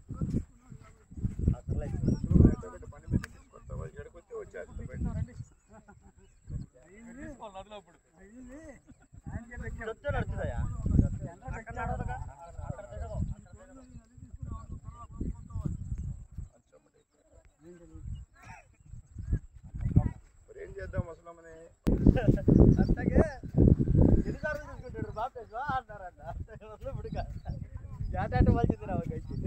పని మీద తీసుకొస్తావా ఎక్కడికొచ్చి వచ్చేస్తా బయట చెప్తే నడుతుందయ్యా అక్కడ నడవదుగా అక్కడ దిగదు మరి ఏం చేద్దాం అసలు మని అట్లాగే ఎన్నిసార్లు తీసుకుంటాడు బాపేసి అంటారంట వదిలే పుడుక జాటాట వలిచింది రావు గచ్చి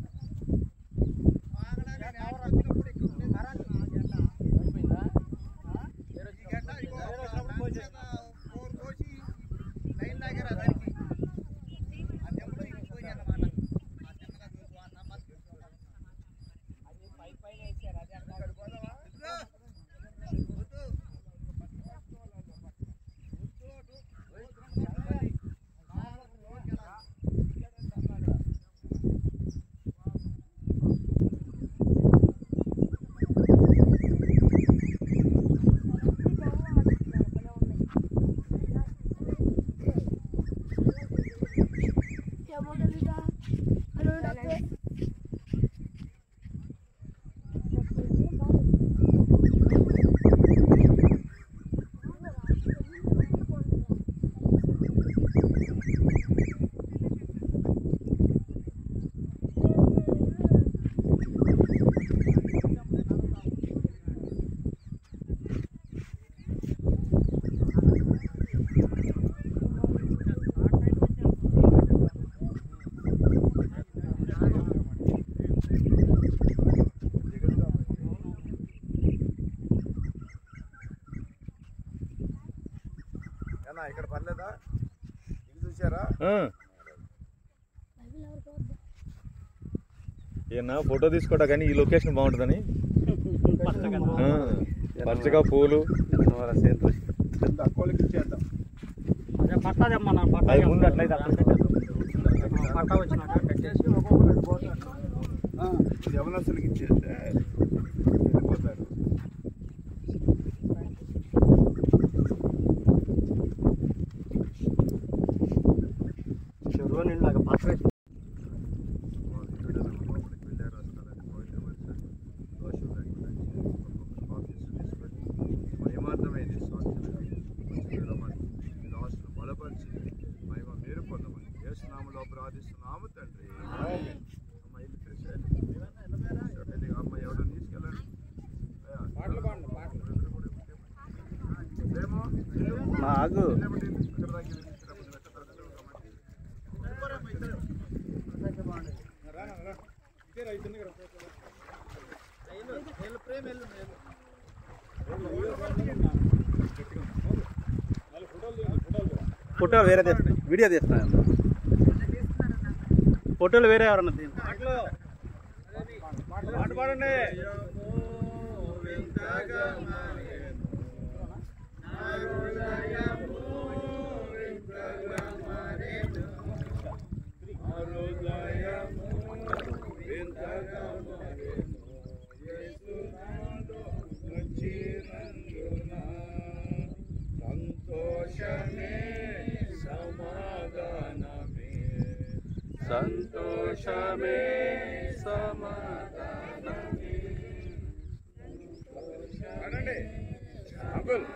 ఏనా ఇక్కడ పర్లేదా ఇది చూసారా ఏనా ఫోటో తీసుకోవటా కానీ ఈ లొకేషన్ బాగుంటుందని ఆ, పచ్చగా పూలు తక్కువకి ఇచ్చేద్దాం పట్టా తెమ్మన్నా పట్టా అది ముందు అట్లయితే అక్కడ పెట్టేద్దాం. పట్టా వచ్చినాక కట్టేసి ఇది యవనస్తులకి ఇచ్చేస్తే వెళ్ళిపోతారు చెరువు నిండాక పట్టా మహిమార్థమైంది బలపరిచి మహిమ మీరు పొందమని యేసునామలో ప్రార్థిస్తున్నాము తండ్రి అమ్మ ఇల్లు తెరిచేయండి. అమ్మ ఎవడో తీసుకెళ్ళండి పాటలు పాడండి పాటలు ఏమో ఆగు నిలబడి ఇక్కడ దాకా వెళ్ళినప్పుడు ఎక్కడ తరగతి ఫోటోలు వేరే తీస్తాయి వీడియో తీస్తాను ఫోటోలు వేరే ఎవరన్నా తీయండి. పాట పాడండి సంతోషమే సమాధానమే సంతోషమే సమాధానమే అనండి అంకుల్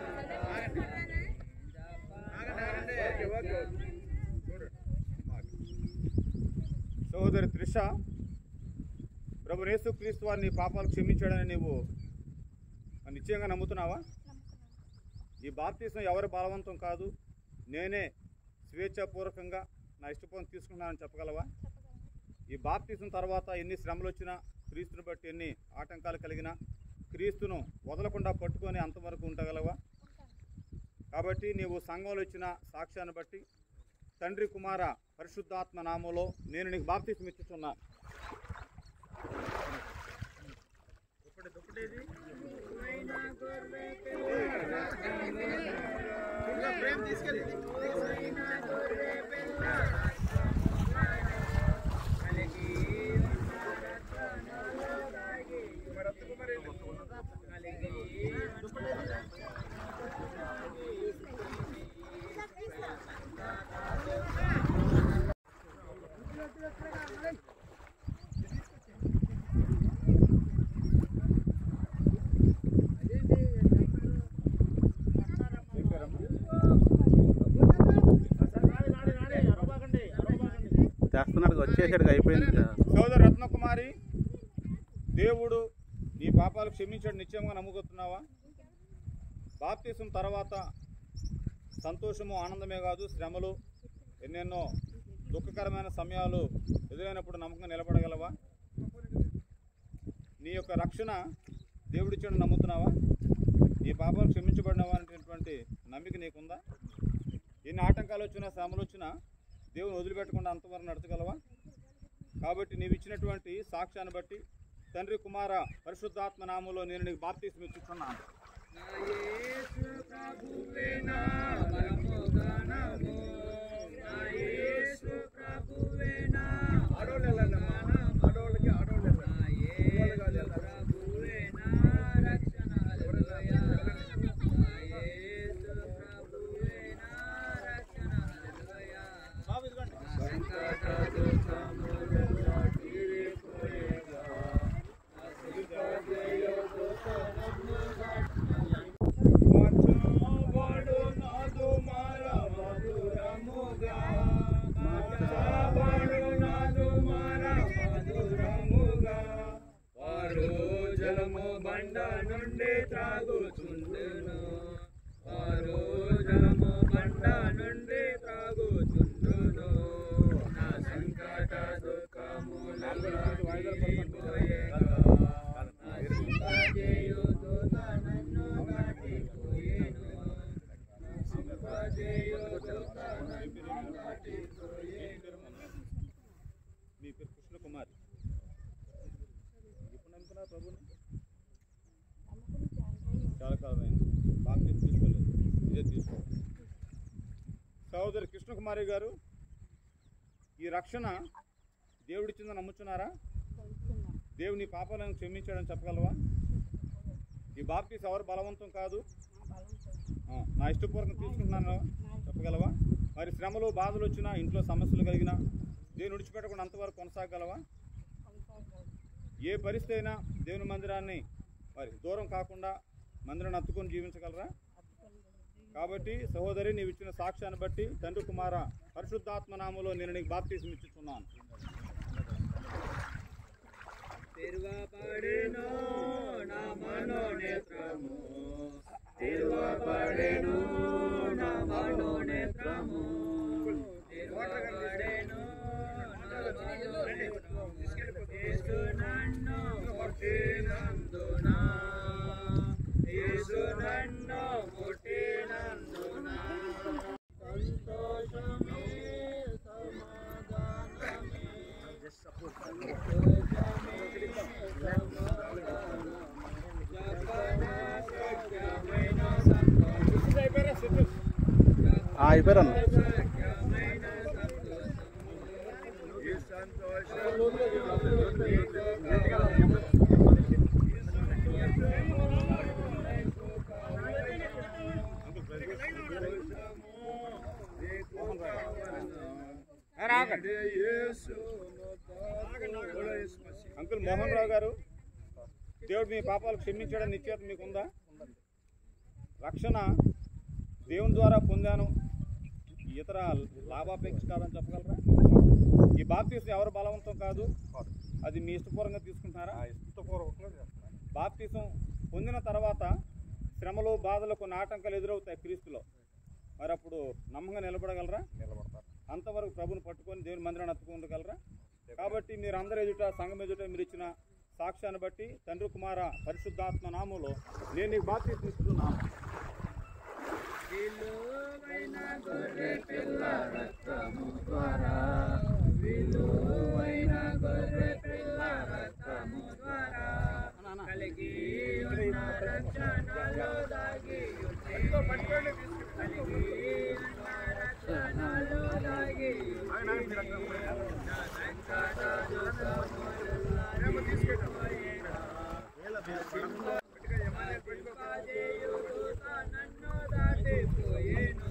సహోదరి త్రిష ప్రభు యేసు క్రీస్తు వారిని పాపాలు క్షమించాడని నీవు నిశ్చయంగా నమ్ముతున్నావా ఈ బాప్తీసం ఎవరి బలవంతం కాదు నేనే స్వేచ్ఛాపూర్వకంగా నా ఇష్టపూర్వం తీసుకుంటున్నానని చెప్పగలవా ఈ బాప్తీసం తర్వాత ఎన్ని శ్రమలు వచ్చినా క్రీస్తుని బట్టి ఎన్ని ఆటంకాలు కలిగినా క్రీస్తును వదలకుండా పట్టుకొని అంతవరకు ఉండగలవా కాబట్టి నీవు సంఘంలో ఇచ్చిన సాక్ష్యాన్ని బట్టి తండ్రి కుమార పరిశుద్ధాత్మ నామంలో నేను నీకు బాప్తీసం ఇచ్చుతున్నా చేశాడు అయిపోయింది సోదరు రత్నకుమారి దేవుడు నీ పాపాలు క్షమించాడు నిశ్చయంగా నమ్ముకుతున్నావా బాప్తీసం తర్వాత సంతోషము ఆనందమే కాదు శ్రమలు ఎన్నెన్నో దుఃఖకరమైన సమయాలు ఎదురైనప్పుడు నమ్మకంగా నిలబడగలవా నీ యొక్క రక్షణ దేవుడిచ్చాడు నమ్ముతున్నావా నీ పాపాలు క్షమించబడినవా అనేటువంటి నమ్మిక నీకుందా ఎన్ని ఆటంకాలు వచ్చినా శ్రమలు వచ్చినా దేవుని వదిలిపెట్టకుండా అంతవరకు నడచగలవా కాబట్టి నీవు ఇచ్చినటువంటి సాక్ష్యాన్ని బట్టి తండ్రి కుమార పరిశుద్ధాత్మ నామంలో నేను నీకు బాప్తీసం ఇచ్చుచున్నాను వారు జలము బండ నుండి త్రాగుచుండును వారు జలము బండ నుండి త్రాగుచుండును నా సంకట దుఃఖములను పోయేగా. నా సింహజేయుడు నన్ను దాటిపోయేను. నా సింహజేయుడు నన్ను దాటిపోయేను. మీ పేరు కృష్ణకుమారి ఎప్పుడు నమ్ముకున్నారు ప్రభుని చాలా కాలమైంది బాప్తీసం తీసుకోలేదు ఇదే తీసుకో సహోదరి కృష్ణకుమారి గారు ఈ రక్షణ దేవుడిచ్చిందని నమ్ముచున్నారా దేవుని పాపాలను క్షమించాడని చెప్పగలవా ఈ బాప్తీస్ ఎవరు బలవంతం కాదు ఆ, నా ఇష్టపూర్వకం తీసుకుంటున్నాను చెప్పగలవా మరి శ్రమలు బాధలు వచ్చినా ఇంట్లో సమస్యలు కలిగినా దేవుని విడిచిపెట్టకుండా అంతవరకు కొనసాగలవా ఏ పరిస్థితి అయినా దేవుని మందిరాన్ని మరి దూరం కాకుండా మందిరాన్ని అత్తుకొని జీవించగలరా కాబట్టి సహోదరి నీవు ఇచ్చిన సాక్ష్యాన్ని బట్టి తండ్రి కుమార పరిశుద్ధాత్మ నామంలో నేను నీకు బాప్తీసం ఇచ్చుచున్నాను తెరువబడెను నా మనోనేత్రము తెరువబడెను నా మనోనేత్రము తెరువబడెను నా మనోనేత్రము యేసు నన్ను ముట్టినందున యేసు నన్ను ముట్టినందున సంతోషమే సమాధానమే అయిపోయారు అన్న అంకుల్ మోహన్ రావు గారు దేవుడు మీ పాపాలు క్షమించడం నిశ్చేత మీకు ఉందా రక్షణ దేవుని ద్వారా పొందాను ఇతర లాభాపేక్ష కాదని చెప్పగలరా ఈ బాప్తీసం ఎవరు బలవంతం కాదు అది మీ ఇష్టపూర్వకంగా తీసుకుంటున్నారా బాప్తీసం పొందిన తర్వాత శ్రమలు బాధలు కొన్ని ఆటంకాలు ఎదురవుతాయి క్రీస్తులో మరి అప్పుడు నమ్మంగా నిలబడగలరా అంతవరకు ప్రభుని పట్టుకొని దేవుని మందిరాన్ని అత్తుకుండగలరా కాబట్టి మీరు అందరు ఎదుట సంఘం ఎదుట మీరు ఇచ్చిన సాక్ష్యాన్ని బట్టి తండ్రి కుమార పరిశుద్ధాత్మ నామంలో నేను నీకు బాప్తీసం ఇస్తున్నాను విలువైన గొర్రె పిల్ల రక్తము ద్వారా విలువైన గొర్రె పిల్ల రక్తము ద్వారా కలిగి ఉన్న రక్షణలో దాగి ఉంది. కలిగి ఉన్న రక్షణలో దాగి ఉంది. నా సంకట దుఃఖములెల్లా తీసిపోయేనా. సింహజేయుడు నన్ను దాటిపోయేను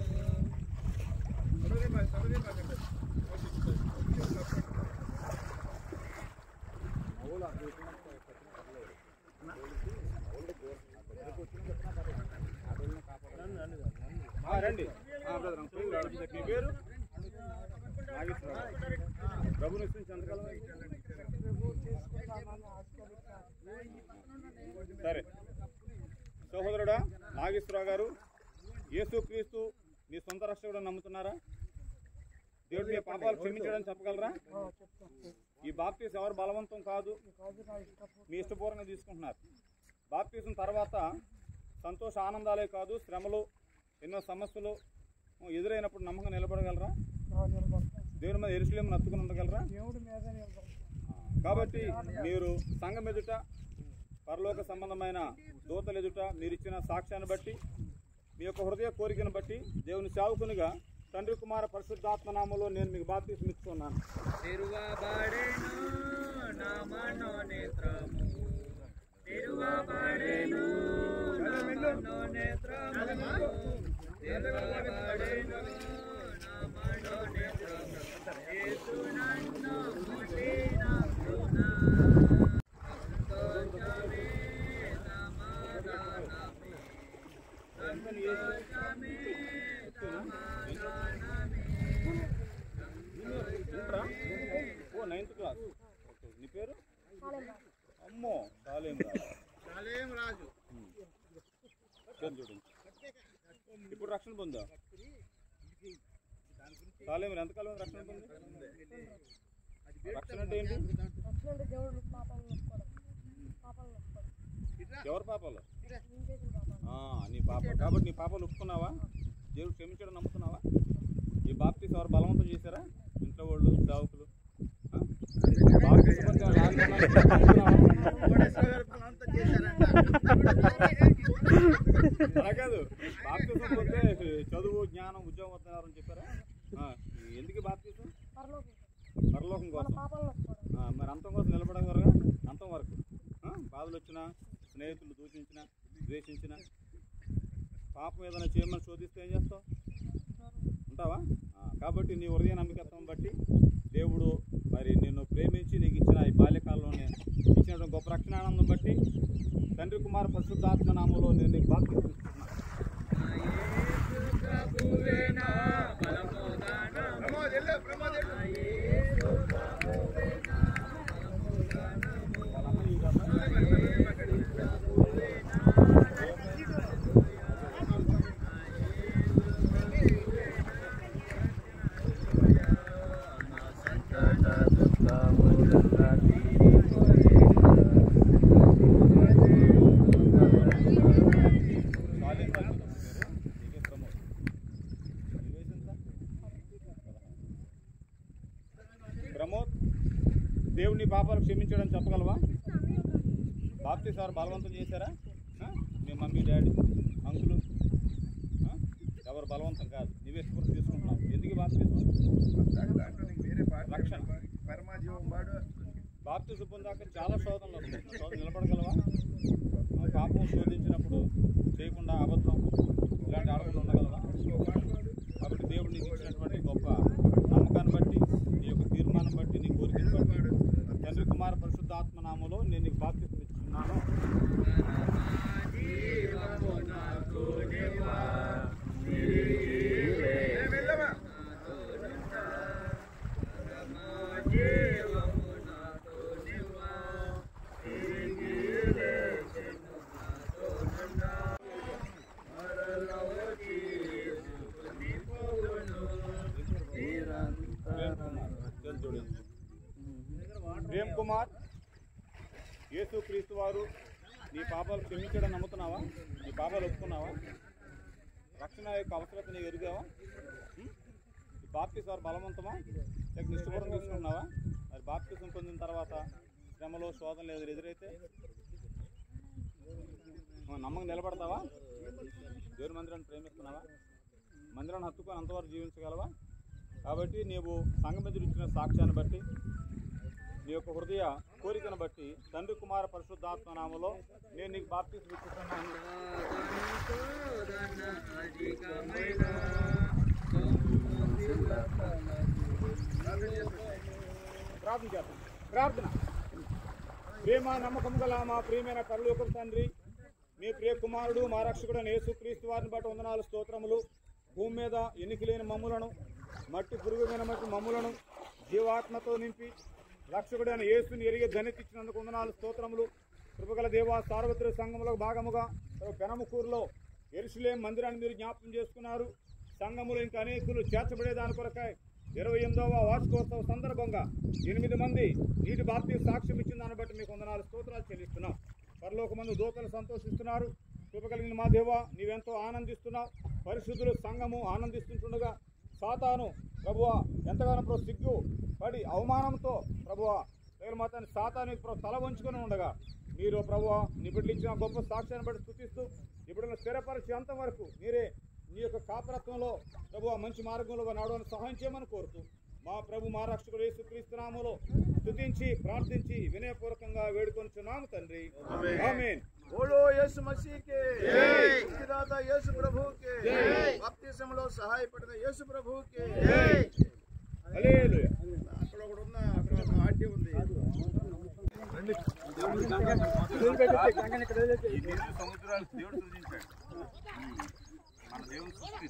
ఆ, రండి ఆ, బ్రదర్ అంకుల్, మీ పేరు నాగేశ్వరరావు ప్రభుని సరే సహోదరుడా నాగేశ్వరరావు గారు యేసుక్రీస్తు మీ సొంత రక్షకుడు నమ్ముతున్నారా దేవుడు మీ పాపాలు క్షమించడం చెప్పగలరా ఈ బాప్తీస్ ఎవరు బలవంతం కాదు మీ ఇష్టపూర్వకంగా తీసుకుంటున్నారు బాప్తీసం తర్వాత సంతోష ఆనందాలే కాదు శ్రమలు ఎన్నో సమస్యలు ఎదురైనప్పుడు నమ్మకం నిలబడగలరా దేవుని మీద ఎరుసలేం నత్తుకుని ఉండగలరా కాబట్టి మీరు సంఘం ఎదుట పరలోక సంబంధమైన దూతల ఎదుట మీరు ఇచ్చిన సాక్ష్యాన్ని బట్టి మీ యొక్క హృదయ కోరికను బట్టి దేవుని సేవకునిగా తండ్రి కుమార పరిశుద్ధాత్మ నామంలో నేను మీకు బాప్తీసం ఇస్తున్నాను తిరువబడెను నా మనోనేత్రము తిరువబడెను నా మనోనేత్రము తిరువబడెను నా మనోనేత్రము యేసు నన్ను ముట్టినందున సంతోషమే సమాధానమే సంతోషమే సమాధానమే ఏంట్రా? ఓ నైన్త్ క్లాస్ ఓకే. నీ పేరు అమ్మో సాలేం రాజు ఉమ్. పేరు చూడండి ఇప్పుడు రక్షణ పొందా సాలేం ఎంతకాలం రక్షణ పొంది రక్షణ అంటే ఏంటి రక్షణ దేవుడు పాపాలను ఒప్పుకోవడం పాపాలను ఒప్పుకోవడం ఎవరి పాపాలు నేను చేసిన పాపాలు ఆ, నీ పాప కాబట్టి నీ పాపాలు ఒప్పుకున్నావా దేవుడు క్షమించడం నమ్ముతున్నావా ఈ బాప్తీస్ ఎవరు బలవంతం చేశారా ఇంట్లో వాళ్ళు సేవకులు ఆ? బాప్తీసు పొందే వాళ్ళు ఆగ్రహం నమ్ముతున్నావా? అలా కాదు బాప్తీసం పొందే చదువు జ్ఞానం ఉద్యోగం వస్తున్నారని చెప్పారా ఆ, ఎందుకు బాప్తీసం పరలోకం పరలోకం మన కోసం పాపాలను ఒప్పుకోవడం ఆ, మరి అంతం కోసం నిలబడే వరగా అంతం వరకు ఆ, బాధలు వచ్చినా స్నేహితులు దూషించిన ద్వేషించిన పాపం ఏదైనా చేయమని శోధిస్తే ఏం చేస్తావు ఉంటావా ఆ, కాబట్టి నీ హృదయ నమ్మకత్వం బట్టి దేవుడు మరి నిన్ను ప్రేమించి నీకు ఇచ్చిన ఈ బాల్యకాలంలోనే ఇచ్చినటువంటి గొప్ప రక్షణ ఆనందం బట్టి తండ్రి కుమార్ పరిశుద్ధాత్మ నామంలో నేను నీకు బాధ్యత ఇస్తున్నాను. ప్రభువేనా బలమోదానము కాలేజ్ వాళ్ళు మీరు నీకే ప్రమోట్ నీ వయసు ఎంత? ప్రమోద్ దేవుని పాపాలు క్షమించడం చెప్పగలవా బాప్తి సార్ బలవంతం చేశారా ఆ? మీ మమ్మీ డాడీ అంకులు ఆ? ఎవరు బలవంతం కాదు నువ్వే స్ఫూర్తి తీసుకుంటున్నావు ఎందుకు బాప్తి రక్షణ బాప్తి పొందాక చాలా శోధనలు వస్తాయి ఆ శోధన నిలబడగలవా ఆ పాపం శోధించినప్పుడు చేయకుండా అబద్ధం ఇలాంటి ఆడకుండా ఉండగలవా కాబట్టి దేవుడు నీకు ఇచ్చినటువంటి గొప్ప నమ్మకాన్ని బట్టి నీ యొక్క తీర్మానం బట్టి నీ కోరికను బట్టి తండ్రి కుమార పరిశుద్ధాత్మ నామలో నేను నీకు బాప్తిసం ఇస్తున్నాను జీవము నాకు నివా జీవము నాకు నివా తిరిగి లేచెను నాతో నుండా మరలో తీసుకుని పోవును ప్రేమ్ కుమార్ చేతులు జోడించు. ప్రేమ్ కుమార్ యేసు క్రీస్తు వారు నీ పాపాలు క్షమించడం నమ్ముతున్నావా నీ పాపాలు ఒప్పుకున్నావా రక్షణ యొక్క అవసరత నీకు ఎరిగావా ఉం? ఈ బాప్తిస్ వారు బలవంతమా లేక నిష్ఠపూర్వం తీసుకున్నావా మరి బాప్తిసం పొందిన తర్వాత శ్రమలో శోధన లేదు ఎదురైతే ఆ, నమ్మకం నిలబడతావా దేవుని మందిరాన్ని ప్రేమిస్తున్నావా మందిరాన్ని హత్తుకొని అంతవరకు జీవించగలవా కాబట్టి నీవు సంఘం ఎదురు ఇచ్చిన సాక్ష్యాన్ని బట్టి నీ యొక్క హృదయ కోరికను బట్టి తండ్రి కుమార పరిశుద్ధాత్మ నామలో నేను నీకు బాప్తీసం ఇస్తున్నాను శోధన అధికమైన ప్రార్థన చేద్దాం ప్రార్థన ప్రేమ నమ్మకం గల మా ప్రియమైన పరలోకపు తండ్రి మీ ప్రియ కుమారుడు మా రక్షకుడు యేసుక్రీస్తు వారిని బట్టి వందనాలు స్తోత్రములు భూమి మీద ఎన్నికలేని మమ్ములను మట్టి పురుగుమైన మట్టి మమ్ములను జీవాత్మతో నింపి రక్షకుడైన యేసుని ఎరిగే ధనిత ఇచ్చినందుకు వందనాలు స్తోత్రములు కృపగల దేవ సార్వత్రిక సంఘములకు భాగముగా పెనమకూరులో ఎరుసలేం మందిరాన్ని మీరు జ్ఞాపకం చేసుకున్నారు సంఘములు ఇంకా అనేకులు చేర్చబడే దాని కొరకై ఇరవై ఎనిమిదవ వార్షికోత్సవ సందర్భంగా ఎనిమిది మంది నీటి బాప్తి సాక్ష్యం ఇచ్చిన దాన్ని బట్టి మీకు వందనాలు స్తోత్రాలు చెల్లిస్తున్నాం పరలోకమందు దూతలు సంతోషిస్తున్నారు కృపగలిగిన మా దేవ నీవెంతో ఆనందిస్తున్నావు పరిశుద్ధులు సంఘము ఆనందిస్తుంటుండగా సాతాను ప్రభువా ఎంతగానో ప్రభు సిగ్గు పడి అవమానంతో ప్రభువా దేవుని మాతాన్ని సాతానికి ప్రభు తల వంచుకొని ఉండగా మీరు ప్రభువా నీ బిడ్డలు ఇచ్చిన గొప్ప సాక్ష్యాన్ని బట్టి స్థుతిస్తూ ఇప్పుడు స్థిరపరిచే అంత వరకు మీరే నీ యొక్క కాపరత్వంలో ప్రభు మంచి మార్గంలో నడవడానికి సహాయం చేయమని కోరుతూ మా ప్రభు మా రక్షకుడు యేసుక్రీస్తు నామములో స్తుతించి ప్రార్థించి వినయపూర్వకంగా వేడుకొనిచున్నాము తండ్రి ఆమేన్ बोलो यीशु मसीह के मुक्तिदाता यीशु प्रभु के బాప్తిసంలో సహాయపడిన యేసు ప్రభు కే హల్లెలూయా అక్కడ ఒకటి ఉన్న అక్కడ ఒక ఆంటీ ఉంది ఈ నీరు సముద్రాలు దేవుడు సృజించాడు మన దేవుని సృష్టి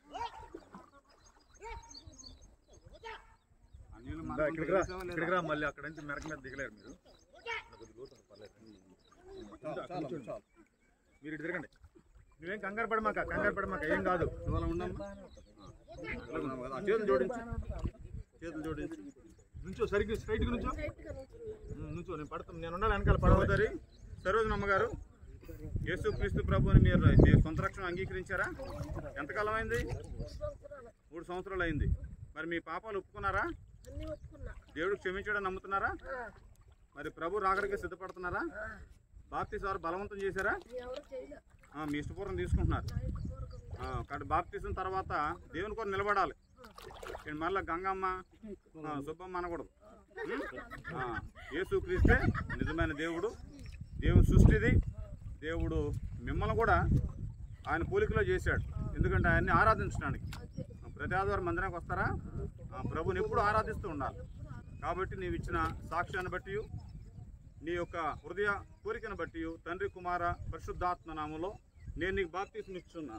ఆ నీళ్లు మనకు ఇక్కడికి రా తెలిసావా లేదా? ఇక్కడికి రా మళ్ళీ అక్కడ నుంచి మెరక మీద దిగలేరు మీరు కొద్ది లోతు ఉంది, పర్లేదు. మీరు ఇటు తిరగండి నువ్వేం కంగారు పడమాక కంగారు పడమాక ఏం కాదు నువ్వు అలా ఉండమ్మా అలా ఉన్నావు కదా. ఆ చేతులు జోడించు చేతులు జోడించు నుంచో సరిగ్గా స్ట్రైట్గా నుంచో ఉమ్, నుంచో నేను పడతాను నేను ఉండాలి వెనకాల పడవద్దు సహోదరి సరోజన అమ్మగారు యేసు క్రీస్తు ప్రభుని మీరు మీ సొంత రక్షణ అంగీకరించారా ఎంతకాలం అయింది మూడు సంవత్సరాలు అయింది మరి మీ పాపాలు ఒప్పుకున్నారా అన్ని ఒప్పుకున్నా దేవుడు క్షమించడం నమ్ముతున్నారా మరి ప్రభు రాకడికి సిద్ధపడుతున్నారా బాప్తీస్ వారు బలవంతం చేశారా నేను ఎవరు చేయలే ఆ, మీ ఇష్టపూర్వం తీసుకుంటున్నారు నా యొక్క కోరిక ఆ, కాబట్టి బాప్తీసం తర్వాత దేవుని కొరకు నిలబడాలి నేను మళ్ళీ గంగమ్మ ఆ, సుబ్బమ్మ అనకూడదు ఉం? ఆ, యేసు క్రీస్తే నిజమైన దేవుడు దేవుని సృష్టిది దేవుడు మిమ్మల్ని కూడా ఆయన పోలికలో చేశాడు ఎందుకంటే ఆయన్ని ఆరాధించడానికి ప్రతి ఆదివారం మందిరానికి వస్తారా ఆ, ప్రభుని ఎప్పుడు ఆరాధిస్తూ ఉండాలి కాబట్టి నీవు ఇచ్చిన సాక్ష్యాన్ని బట్టి నీ యొక్క హృదయ కోరికను బట్టి తండ్రి కుమార పరిశుద్ధాత్మ నామములో నేను నీకు బాప్తీసం ఇస్తున్నాను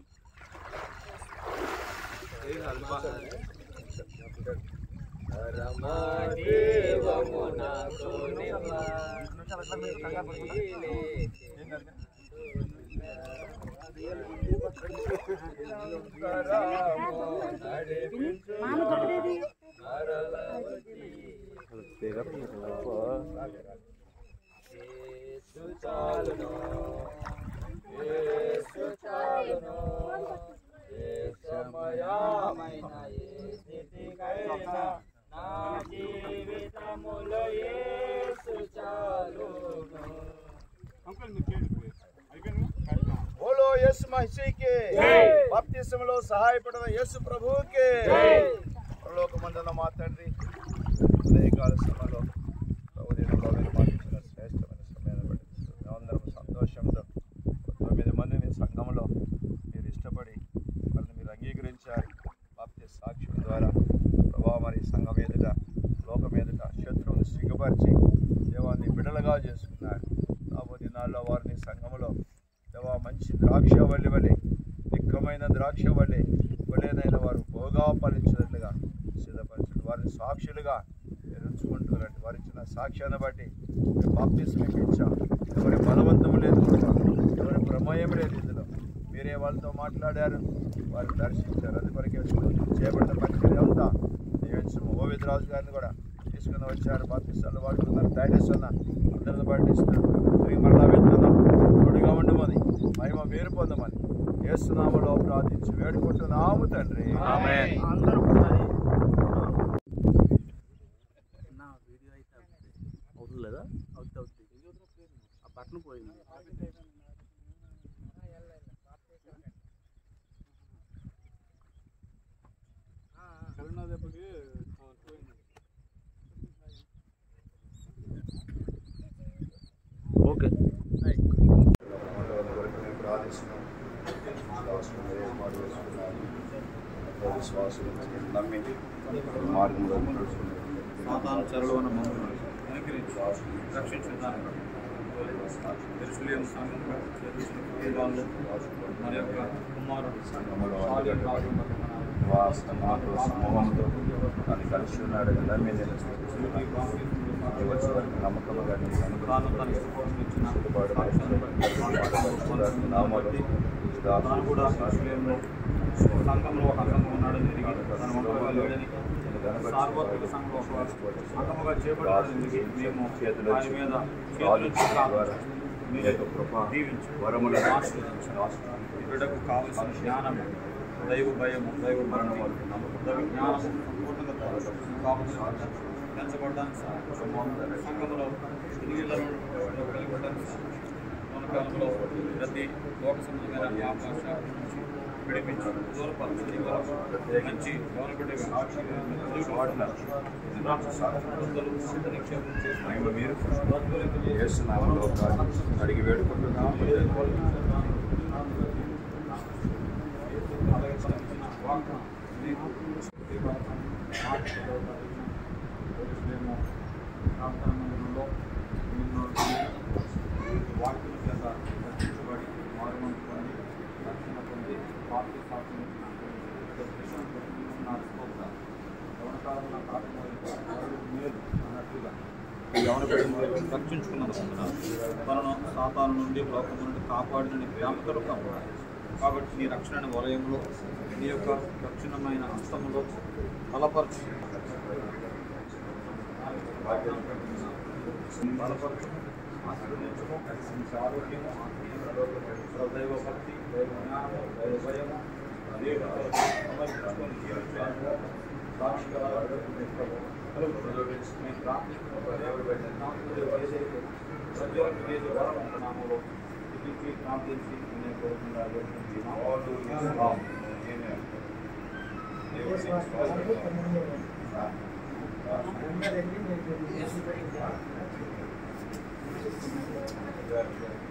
అంకుల్ మీరు చేయండి అయిపోయింది కార్యక్రమం బోలో యేసు మసీహ్ కే బాప్తిసంలో సహాయపడిన యేసు ప్రభు కే పరలోకమందున మా తండ్రి ఉదయకాల సమయంలో ప్రభుదేవులో మీరు మాకు ఇచ్చిన శ్రేష్టమైన సమయాన్ని బట్టి మేమందరం సంతోషంతో తొమ్మిది మంది మీ సంఘంలో మీరు ఇష్టపడి వారిని మీరు అంగీకరించారు బాప్తి సాక్ష్యం ద్వారా ప్రభావ మరి సంఘం ఎదుట లోకం ఎదుట శత్రువుని సిగ్గుపరిచి దేవాన్ని బిడలుగా చేసుకున్నారు రాబోయే దినాల్లో వారిని సంఘంలో దేవా మంచి ద్రాక్ష వల్లి వలె నిక్కమైన ద్రాక్ష వల్లి వలేనైన వారు బోగా ఫలించినట్లుగా సిద్ధపరచండి వారిని సాక్షులుగా మీరు ఉంచుకుంటున్నారండి వారు ఇచ్చిన సాక్ష్యాన్ని బట్టి మేము బాప్తిస్మ ఇచ్చాం ఎవరి బలవంతం లేదు ఎవరి ప్రమేయం లేదు ఇందులో మీరే వాళ్ళతో మాట్లాడారు వారు దర్శించారు అది కొరకే చేపడిన పరిచయం అంతా దీవించము ఓవిద్ రాజు గారిని కూడా తీసుకుని వచ్చారు బాప్తిస్తాలు వాడుకున్నారు టైటస్ అన్న అందరిని పాటిస్తున్నారు తిరిగి మరలా వెళ్తున్నాం తోడుగా ఉండమని మహిమ వేరు పొందమని ఏసునామలో ప్రార్థించి వేడుకుంటున్నాము తండ్రి ఆమేన్. అందరూ ఒకసారి నా వీడియో అయితే అవుతుంది అవుతుంది లేదా అవుతుంది అవుతుంది ఆ బటన్ పోయింది కరోనా దెబ్బకి పోయింది ఓకే ప్రార్థిస్తున్నాం విశ్వాసం ఏర్పాటు చేసుకున్నాను విశ్వాసం నమ్మి మార్గంలో సాతాను చెరలో ఉన్న మమ్మల్ని అనుగ్రహించి రక్షించున్నాను ఎరుసలేం సంఘంలో చేర్చిన కుటుంబాల్లో మన యొక్క కుమారుడు సంఘములో సాలెం రాజు నివాస మాతో సమూహంతో తను కలిసి ఉన్నాడు నమ్మి నేను స్తుతి, ప్రార్థన, నమ్మకంగా తాను తన ఇష్టపూర్వకం ఇచ్చిన సాక్ష్యాన్ని బట్టి నామబట్టి తాను కూడా ఇస్రాయేలులో సంఘంలో ఒక అంగంగా ఉన్నాడని తిరిగి తన ఒంటరిగా లేడని సార్వత్రిక సంఘంలో ఒక అంగముగా చేపట్టాలని తిరిగి మేము ఆయన మీద చేతులెత్తి ప్రార్థించాము. మీరు దీవించు వరములు ఆశీర్వదించు ఈ బిడ్డకు కావలసిన జ్ఞానము దైవ భయము దైవ మరణం దైవ జ్ఞానము సంపూర్ణంగా కావలసిన పెంచబడడానికి సహాయపడము. సంఘములో స్త్రీలను కలిగొట్టడానికి మనకాలంలో ప్రతి లోక సంబంధమైన ఆకాశ నుంచి విడిపించి దూరపరచని వరకు మంచి గవర్నమెంట్గా నిక్షేపం చేసిన మీరు యేసునామంలో అడిగి వేడుకుంటున్నాము రక్షించుకున్నందుకు తనను సాతాను నుండి లోకము నుండి కాపాడిన నీ ప్రేమతో కాపాడు కాబట్టి నీ రక్షణ వలయంలో నీ యొక్క రక్షణమైన హస్తములో బలపరచు బలపరచు ఆశీర్వదించము మంచి ఆరోగ్యము ఆత్మీయత, దైవ భక్తి దైవ జ్ఞానము దైవ భయము దేవుడు సమర్పించుకొని జీవించాలి సాక్షిగా మేము ప్రార్థిస్తున్నాము దేవుడు పెట్టిన నామములో ఏదైతే ప్రతి ఒక్కరికి ఏది వరం ఉందో నామములో ఇది ప్రార్థించి నేను కోరుకుంటాను దేవుడు